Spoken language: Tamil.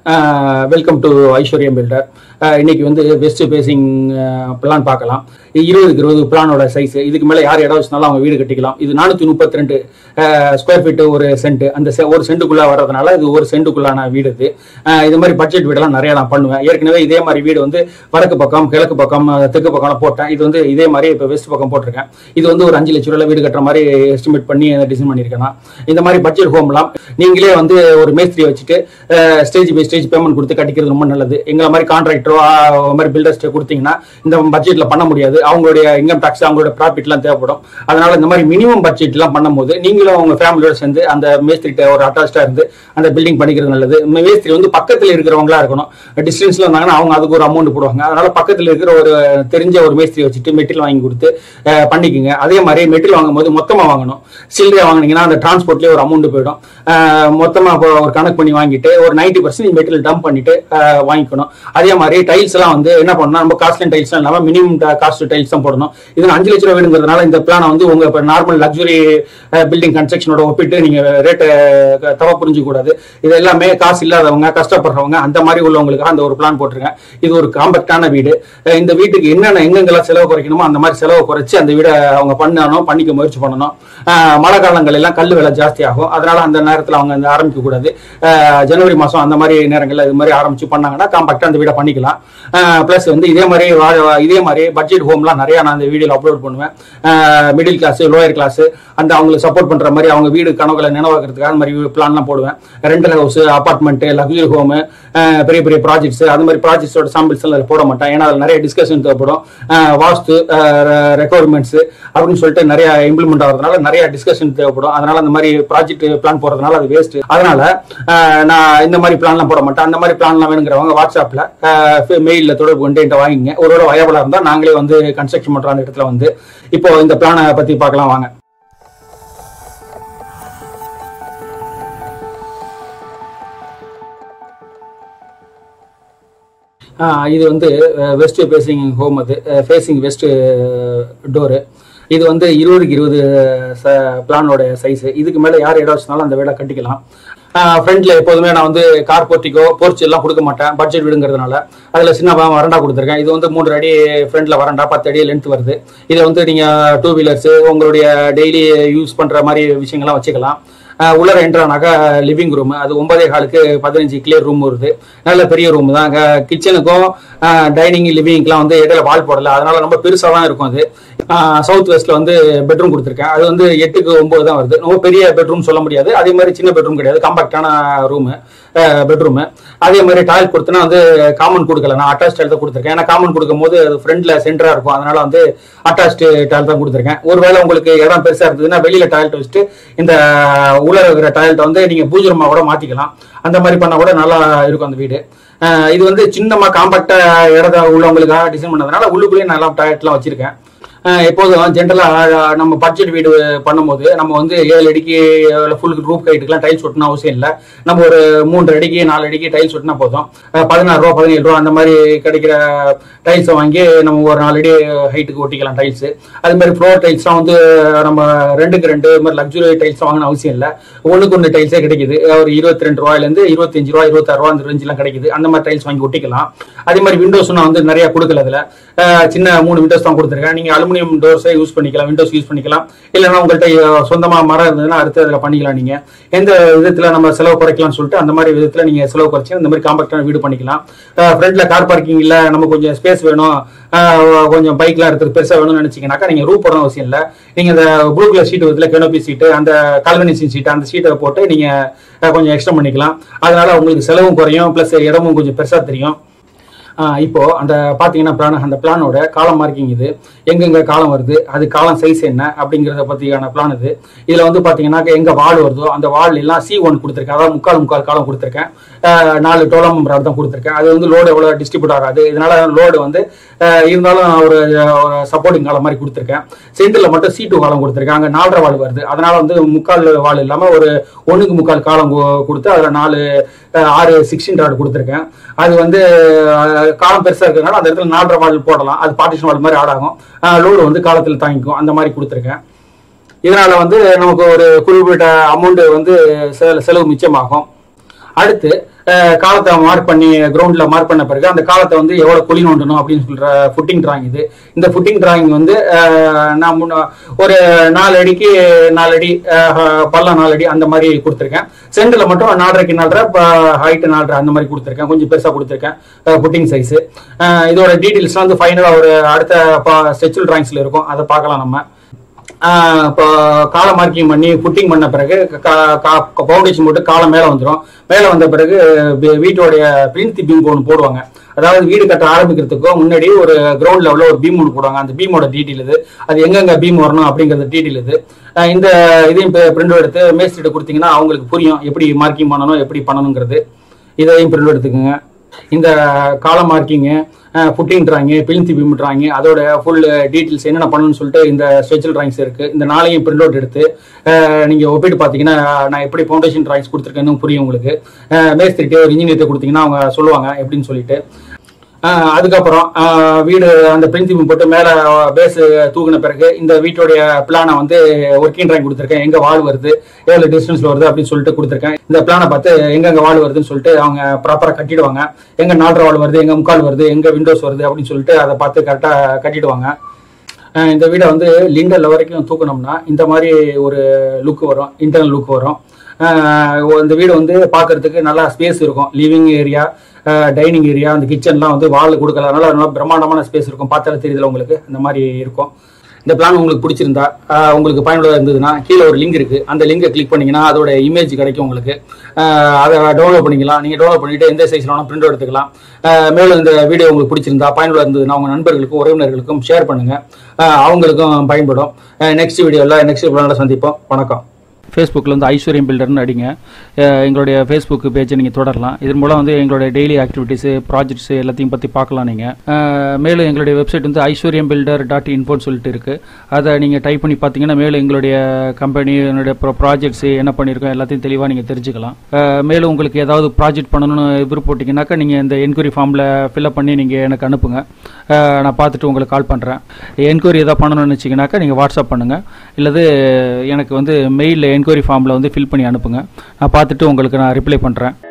வெல்கம் டு ஐஸ்வர்யம் பில்டர் இன்னைக்கு வந்து வெஸ்ட் பேசிங் பிளான் பார்க்கலாம் இருபதுக்கு இருபது பிளானோட சைஸ் இதுக்கு மேலே யார் இடம் வச்சுனாலும் அவங்க வீடு கட்டிக்கலாம் இது நானூற்றி முப்பத்தி ரெண்டு ஸ்கொயர் ஃபீட் ஒரு சென்ட் அந்த se- ஒரு சென்ட்டுக்குள்ளே வர்றதுனால இது ஒரு சென்ட்டுக்குள்ளான வீடு இது அஹ் இது மாதிரி பட்ஜெட் வீடெல்லாம் நிறைய நான் பண்ணுவேன் ஏற்கனவே இதே மாதிரி வீடு வந்து வடக்கு பக்கம் கிழக்கு பக்கம் அஹ் தெற்கு பக்கம் போட்டேன் இது வந்து இதே மாதிரி இப்போ வெஸ்ட் பக்கம் போட்டிருக்கேன் இது வந்து ஒரு அஞ்சு லட்ச ரூபாய் வீடு கட்டுற மாதிரி எஸ்டிமேட் பண்ணி டிசைன் பண்ணியிருக்கேன் நான். இந்த மாதிரி பட்ஜெட் ஹோம்லாம் நீங்களே வந்து ஒரு மேஸ்திரி வச்சுட்டு ஸ்டேஜ் பை ஸ்டேஜ் பேமெண்ட் கொடுத்து கட்டிக்கிறது ரொம்ப நல்லது எங்களை மாதிரி கான்ட்ராக்டரோ மாதிரி பில்டர்ஸ்ட்டு கொடுத்தீங்கன்னா இந்த பட்ஜெட்ல பண்ண முடியாது அவங்களுடைய இன்கம் டாக்ஸ் அவங்களோட ப்ராஃபிட்லாம் தேவைப்படும் அதனால இந்த மாதிரி மினிமம் பட்ஜெட்லாம் பண்ணும்போது நீங்களும் உங்க ஃபேமிலியோட சேர்ந்து அந்த மேஸ்திரிட்ட ஒரு அட்டாச்சாக இருந்து அந்த பில்டிங் பண்ணிக்கிறது நல்லது மேஸ்திரி வந்து பக்கத்தில் இருக்கிறவங்களா இருக்கணும் டிஸ்டன்ஸ்ல இருந்தாங்கன்னா அவங்க அதுக்கு ஒரு அமௌண்ட் போடுவாங்க அதனால பக்கத்தில் இருக்கிற ஒரு தெரிஞ்ச ஒரு மேஸ்திரி வச்சுட்டு மெட்டீரியல் வாங்கி கொடுத்து அஹ், பண்ணிக்கங்க அதே மாதிரி மெட்டீரியல் வாங்கும்போது மொத்தமா வாங்கணும் சில்லறை வாங்குனீங்கன்னா அந்த டிரான்ஸ்போர்ட்லேயே ஒரு அமௌண்ட் போயிடும் அஹ், மொத்தமா இப்போ ஒரு கணக்கு பண்ணி வாங்கிட்டு ஒரு நைன்டி பர்சன்ட் மெட்டீரியல் டம்ப் பண்ணிட்டு அஹ், வாங்கிக்கணும் அதே மாதிரி டைல்ஸ் எல்லாம் வந்து என்ன பண்ணணும் நம்ம காஸ்ட்லி டைல்ஸ் இல்லாம மினிமம் காஸ்ட் டைல்ஸ் தான் போடணும் இது அஞ்சு லட்ச ரூபா வேணுங்கிறதுனால இந்த பிளானை வந்து உங்க இப்போ நார்மல் லக்ஸுரி பில்டிங் கன்ஸ்ட்ரக்ஷனோட ஒப்பிட்டு நீங்க ரேட்டை தவ புரிஞ்சுக்க கூடாது இது எல்லாமே காசு இல்லாதவங்க கஷ்டப்படுறவங்க அந்த மாதிரி உள்ளவங்களுக்காக அந்த ஒரு பிளான் போட்டிருக்கேன் இது ஒரு காம்பேக்டான வீடு அஹ் இந்த வீட்டுக்கு என்னென்ன எங்கெங்கெல்லாம் செலவு குறைக்கணுமோ அந்த மாதிரி செலவு குறைச்சு அந்த வீடை அவங்க பண்ணணும் பண்ணிக்க முயற்சி பண்ணணும் அஹ் மழை காலங்கள் எல்லாம் கல் விலை ஜாஸ்தி ஆகும் அதனால அந்த நேரத்தில் அவங்க அந்த ஆரம்பிக்க கூடாது அஹ் ஜனவரி மாதம் அந்த மாதிரி நேரங்களில் இது மாதிரி ஆரம்பிச்சு பண்ணாங்கன்னா காம்பேக்டாக அந்த வீடை பண்ணிக்கலாம் ப்ளஸ் வந்து இதே மாதிரி வா- இதே மாதிரி பட்ஜெட் ஹோம்லாம் நிறைய நான் அந்த வீடியோவில் அப்லோட் பண்ணுவேன் மிடில் கிளாஸ் லோயர் கிளாஸ் அந்த அவங்களுக்கு சப்போர்ட் பண்ற மாதிரி அவங்க வீடு கனவுகளை நினைவாக்குறதுக்காக அந்த மாதிரி பிளான்லாம் போடுவேன் rental house apartment luxury home பெரிய பெரிய ப்ராஜெக்ட்ஸ் அது மாதிரி ப்ராஜெக்ட்ஸோட சாம்பிள்ஸ் எல்லாம் அதுல போட மாட்டேன் ஏன்னா அதில் நிறைய டிஸ்கஷன் தேவைப்படும் அஹ் வாஸ்து ரெக்குவயர்மெண்ட்ஸ் அப்படின்னு சொல்லிட்டு நிறைய இம்ப்ளிமெண்ட் ஆகிறதுனால நிறைய டிஸ்கஷன் தேவைப்படும் அதனால அந்த மாதிரி ப்ராஜெக்ட் பிளான் போடுறதுனால அது வேஸ்ட் அதனால அஹ், நான் இந்த மாதிரி பிளான்லாம் போட மாட்டேன் அந்த மாதிரி பிளான்லாம் வேணுங்கிறவங்க வாட்ஸ்அப்ல மெயிலில் தொடர்பு கொண்டு என்கிட்ட வாங்கிங்க ஒருவேளை வயபலா இருந்தால் நாங்களே வந்து கன்ஸ்ட்ரக்ஷன் பண்ற அந்த இடத்துல வந்து இப்போ இந்த பிளானை பத்தி பார்க்கலாம் வாங்க ஆஹ் இது வந்து வெஸ்ட் ஃபேசிங் ஹோம் அது ஃபேசிங் வெஸ்ட் டோரு இது வந்து இருபதுக்கு இருபது பிளானோட சைஸ் இதுக்கு மேலே யார் இடம் வச்சுனாலும் அந்த வீடை கட்டிக்கலாம் ஃப்ரண்ட்ல எப்போதுமே நான் வந்து கார் போர்ட்டிக்கோ போர்ச் எல்லாம் கொடுக்க மாட்டேன் பட்ஜெட் வீடுங்கிறதுனால அதில் சின்ன வ- வரண்டா கொடுத்துருக்கேன் இது வந்து மூன்று அடி ஃப்ரண்ட்ல வரண்டா பத்து அடி லென்த் வருது இதை வந்து நீங்கள் டூ வீலர்ஸ் உங்களுடைய டெய்லி யூஸ் பண்ணுற மாதிரி விஷயங்கள்லாம் வச்சுக்கலாம் அஹ் உள்ளர என்ட்ரானாக்கா லிவிங் ரூம் அது ஒன்பதே காலுக்கு பதினஞ்சு கிளியர் ரூம் வருது நல்ல பெரிய ரூம் தான் கிச்சனுக்கும் டைனிங் லிவிங்க்குலாம் வந்து இடையில வால் போடல அதனால ரொம்ப பெருசாக தான் இருக்கும் அது சவுத் வெஸ்ட்ல வந்து பெட்ரூம் கொடுத்துருக்கேன் அது வந்து எட்டுக்கு ஒன்பது தான் வருது ரொம்ப பெரிய பெட்ரூம் சொல்ல முடியாது அதே மாதிரி சின்ன பெட்ரூம் கிடையாது காம்பாக்டான ரூமு பெட்ரூமு அதே மாதிரி டாய்லெட் கொடுத்தனா வந்து காமன் கொடுக்கல நான் அட்டாச் டைல் தான் கொடுத்துருக்கேன் ஏன்னா காமன் கொடுக்கும் போது அது ஃப்ரண்ட்ல சென்டரா இருக்கும் அதனால வந்து அட்டாச் டைல் தான் கொடுத்துருக்கேன் ஒருவேளை உங்களுக்கு இடம் பெருசா இருந்ததுன்னா வெளியில டாய்லெட் வச்சுட்டு இந்த உள்ள இருக்கிற டாய்லெட் வந்து நீங்க பூஜை ரூமா கூட மாத்திக்கலாம் அந்த மாதிரி பண்ணா கூட நல்லா இருக்கும் அந்த வீடு அஹ் இது வந்து சின்னமா காம்பாக்டா இடத்த உள்ளவங்களுக்காக டிசைன் பண்ணதுனால உள்ளுக்குள்ளேயே நல்லா டாய்லெட்லாம் வச்சிருக்கேன் அஹ் எப்போதும் ஜென்ரலாக நம்ம பட்ஜெட் வீடு பண்ணும்போது நம்ம வந்து ஏழு அடிக்கு ஃபுல் ரூப் ஹைட்டுக்குலாம் டைல்ஸ் ஒட்டணும் அவசியம் இல்லை நம்ம ஒரு மூன்று அடிக்கு நாலு அடிக்கு டைல்ஸ் ஒட்டினா போதும் அஹ் பதினாறு ரூபா பதினேழு ரூபா அந்த மாதிரி கிடைக்கிற டைல்ஸை வாங்கி நம்ம ஒரு நாலு அடி ஹைட்டுக்கு ஒட்டிக்கலாம் டைல்ஸ் அது மாதிரி ஃப்ளோர் டைல்ஸ்லாம் வந்து நம்ம ரெண்டுக்கு ரெண்டு இது மாதிரி லக்ஸுரி டைல்ஸ் வாங்கணும் அவசியம் இல்லை ஒன்றுக்கு ஒன்று டைல்ஸே கிடைக்குது ஒரு இருபத்தி ரெண்டு ரூபாயிலேருந்து இருபத்தஞ்சு ரூபா இருபத்தாறு ரூபா அந்த ரேஞ்செலாம் கிடைக்குது அந்த மாதிரி டைல்ஸ் வாங்கி ஒட்டிக்கலாம் அதே மாதிரி விண்டோஸ் நான் வந்து நிறைய கொடுக்கல அதில் சின்ன மூணு விண்டோஸ் தான் கொடுத்துருக்கேன் நீங்கள் அலுமினியம் டோர்ஸை யூஸ் பண்ணிக்கலாம் விண்டோஸ் யூஸ் பண்ணிக்கலாம் இல்லைன்னா உங்கள்கிட்ட அஹ், சொந்தமா மரம் இருந்ததுன்னா அடுத்து அதில் பண்ணிக்கலாம் நீங்க எந்த விதத்துல நம்ம செலவு குறைக்கலாம்னு சொல்லிட்டு அந்த மாதிரி விதத்துல நீங்க செலவு குறைச்சி இந்த மாதிரி காம்பாக்டான வீடு பண்ணிக்கலாம் ஃப்ரண்ட்ல கார் பார்க்கிங் இல்ல நம்ம கொஞ்சம் ஸ்பேஸ் வேணும் அஹ், கொஞ்சம் பைக்லாம் எடுத்து பெருசா வேணும்னு நினைச்சீங்கன்னாக்கா நீங்க ரூப் போடணும் அவசியம் இல்லை நீங்க இந்த ப்ளூ கலர் ஷீட் விதத்துல கெனோபி சீட்டு அந்த கால்வனிசிங் சீட் அந்த சீட்டை போட்டு நீங்க அஹ், கொஞ்சம் எக்ஸ்டெண்ட் பண்ணிக்கலாம் அதனால உங்களுக்கு செலவும் குறையும் ப்ளஸ் இடமும் கொஞ்சம் பெருசா தெரியும் ஆஹ் இப்போ அந்த பாத்தீங்கன்னா பிளான் அந்த பிளானோட காலம் மார்க்கிங் இது எங்கெங்க காலம் வருது அது காலம் சைஸ் என்ன அப்படிங்கறத பத்தியான பிளான் இது இதுல வந்து பாத்தீங்கன்னா எங்க வால் வருதோ அந்த வால் எல்லாம் சி ஒன் கொடுத்துருக்கேன் அதாவது முக்கால் முக்கால் காலம் கொடுத்துருக்கேன் ஆஹ் நாலு டோலம் ராட் தான் கொடுத்துருக்கேன் அது வந்து லோடு எவ்வளவு டிஸ்ட்ரிபியூட் ஆகாது இதனால லோடு வந்து ஆஹ் இருந்தாலும் ஒரு சப்போர்ட்டிங் காலம் மாதிரி கொடுத்துருக்கேன் சென்டர்ல மட்டும் சி டூ காலம் கொடுத்துருக்கேன் அங்க நாலரை வால் வருது அதனால வந்து முக்கால் வால் இல்லாம ஒரு ஒண்ணுக்கு முக்கால் காலம் கு- கொடுத்து அதுல நாலு ஆஹ் ஆறு சிக்ஸ்டீன் ராட் கொடுத்துருக்கேன் அது வந்து ஆஹ் காலம் பெருசா இருக்கிறதுனால அந்த இடத்துல நாலரை வால் போடலாம் அது பார்ட்டிஷன் வால் மாதிரி ஆடாகும் லோடு வந்து காலத்தில் தாங்கிக்கும் அந்த மாதிரி கொடுத்துருக்கேன் இதனால வந்து நமக்கு ஒரு குறிப்பிட்ட அமௌண்ட் வந்து செல- செலவு மிச்சமாகும் அடுத்து அஹ், காலத்தை மார்க் பண்ணி கிரவுண்ட்ல மார்க் பண்ண பிறகு அந்த காலத்தை வந்து எவ்வளவு குழி நோண்டணும் அப்படின்னு சொல்ற ஃபுட்டிங் டிராயிங் இது இந்த ஃபுட்டிங் டிராயிங் வந்து அஹ், நான் முன்ன ஒரு நாலு அடிக்கு நாலு அடி அஹ், பள்ளம் நாலு அடி அந்த மாதிரி கொடுத்துருக்கேன் சென்டர்ல மட்டும் நாலரைக்கு நாலரை ஹைட் நாலரை அந்த மாதிரி கொடுத்துருக்கேன் கொஞ்சம் பெருசா கொடுத்துருக்கேன் ஃபுட்டிங் சைஸ் இதோட டீடைல்ஸ்லாம் வந்து ஃபைனலா ஒரு அடுத்த ஸ்ட்ரெச்சுவல் டிராயிங்ஸ்ல இருக்கும் அதை பார்க்கலாம் நம்ம ஆஹ் இப்போ காலை மார்க்கிங் பண்ணி புட்டிங் பண்ண பிறகு பவுண்டேஷன் போட்டு காலை மேலே வந்துடும் மேலே வந்த பிறகு வீ- வீட்டோடைய பிரிந்தி பீம் ஒன்று போடுவாங்க அதாவது வீடு கட்ட ஆரம்பிக்கிறதுக்கோ முன்னாடி ஒரு கிரவுண்ட் லெவலில் ஒரு பீம் ஒன்று போடுவாங்க அந்த பீமோட டீட்டெயில் இது அது எங்கெங்க பீம் வரணும் அப்படிங்கிறது டீட்டெயில் இது ஆஹ் இந்த இதையும் பிரிண்ட் எடுத்து மேஸ்திரிட்ட கொடுத்தீங்கன்னா அவங்களுக்கு புரியும் எப்படி மார்க்கிங் பண்ணணும் எப்படி பண்ணணுங்கிறது இதையும் பிரிண்ட் எடுத்துக்கோங்க இந்த கால marking footing drawing plinth beam drawing அதோட ஃபுல் டீட்டெயில்ஸ் என்னென்ன பண்ணணும்னு சொல்லிட்டு இந்த ஸ்பெஷல் டிராயிங்ஸ் இருக்கு இந்த நாளையும் பிரிண்ட் அவுட் எடுத்து அஹ், நீங்க ஒப்பிட்டு பார்த்தீங்கன்னா நான் எப்படி ஃபவுண்டேஷன் டிராயிங்ஸ் கொடுத்துருக்கேன்னு புரியும் உங்களுக்கு மேஸ்திரிட்டு ஒரு இன்ஜினியர்கிட்ட கொடுத்தீங்கன்னா அவங்க சொல்லுவாங்க எப்படின்னு சொல்லிட்டு ஆஹ் அதுக்கப்புறம் ஆஹ் வீடு அந்த பிரின்சிபல் போட்டு மேல பேஸ் தூக்கின பிறகு இந்த வீட்டுடைய பிளானை வந்து ஒர்க்கிங் டிராயிங் கொடுத்துருக்கேன் எங்க வால் வருது எவ்வளவு டிஸ்டன்ஸ்ல வருது அப்படின்னு சொல்லிட்டு கொடுத்துருக்கேன் இந்த பிளானை பார்த்து எங்கெங்க வால் வருதுன்னு சொல்லிட்டு அவங்க ப்ராப்பரா கட்டிடுவாங்க எங்க நாலரை வால் வருது எங்க முக்கால் வருது எங்க விண்டோஸ் வருது அப்படின்னு சொல்லிட்டு அதை பார்த்து கரெக்டா கட்டிடுவாங்க அஹ் இந்த வீடை வந்து லிண்டல் வரைக்கும் தூக்கணும்னா இந்த மாதிரி ஒரு லுக் வரும் இன்டர்னல் லுக் வரும் அஹ் இந்த வீடு வந்து பார்க்கறதுக்கு நல்லா ஸ்பேஸ் இருக்கும் லிவிங் ஏரியா டைனிங் ஏரியா அந்த கிச்சன்லாம் வந்து வால் கொடுக்கல அதனால நல்லா பிரம்மாண்டமான ஸ்பேஸ் இருக்கும் பார்த்தாலே தெரியுதுல உங்களுக்கு அந்த மாதிரி இருக்கும் இந்த பிளான் உங்களுக்கு பிடிச்சிருந்தா அஹ் உங்களுக்கு பயனுள்ளதாக இருந்ததுன்னா கீழே ஒரு லிங்க் இருக்கு அந்த லிங்கை கிளிக் பண்ணீங்கன்னா அதோட இமேஜ் கிடைக்கும் உங்களுக்கு அஹ் அதை டவுன்லோட் பண்ணிக்கலாம் நீங்க டவுன்லோட் பண்ணிட்டு எந்த சைஸ்ல வேணா பிரிண்ட் எடுத்துக்கலாம் அஹ் மேலும் இந்த வீடியோ உங்களுக்கு பிடிச்சிருந்தா பயனுள்ள இருந்ததுன்னா உங்க நண்பர்களுக்கும் உறவினர்களுக்கும் ஷேர் பண்ணுங்க அஹ் அவங்களுக்கும் பயன்படும் நெக்ஸ்ட் வீடியோவில் நெக்ஸ்ட் பிளானில் சந்திப்போம் வணக்கம் ஃபேஸ்புக்கில் வந்து ஐஸ்வர்யம் பில்டர்னு அடிங்க அஹ் எங்களுடைய ஃபேஸ்புக் பேஜை நீங்கள் தொடரலாம் இதன் மூலம் வந்து எங்களுடைய டெய்லி ஆக்டிவிட்டீஸு ப்ராஜெக்ட்ஸ் எல்லாத்தையும் பற்றி பார்க்கலாம் நீங்கள் மேலும் எங்களுடைய வெப்சைட் வந்து ஐஸ்வர்யம் பில்டர் டாட் இன்ஃபோன்னு சொல்லிட்டு இருக்குது அதை நீங்கள் டைப் பண்ணி பார்த்தீங்கன்னா மேலும் எங்களுடைய கம்பெனி என்னுடைய ப்ராஜெக்ட்ஸ் என்ன பண்ணியிருக்கோம் எல்லாத்தையும் தெளிவாக நீங்கள் தெரிஞ்சுக்கலாம் அஹ் மேலும் உங்களுக்கு ஏதாவது ப்ராஜெக்ட் பண்ணணும்னு விருப்பப்பட்டீங்கன்னாக்கா நீங்கள் இந்த என்கொயரி ஃபார்மில் ஃபில்அப் பண்ணி நீங்கள் எனக்கு அனுப்புங்க அஹ் நான் பார்த்துட்டு உங்களுக்கு கால் பண்ணுறேன் என்கொயரி எதாவது பண்ணணும்னு வச்சிங்கனாக்கா நீங்கள் வாட்ஸ்அப் பண்ணுங்கள் இல்லது எனக்கு வந்து மெயிலில் என்கொயரி ஃபார்மில் வந்து ஃபில் பண்ணி அனுப்புங்க நான் பார்த்துட்டு உங்களுக்கு நான் ரிப்ளை பண்ணுறேன்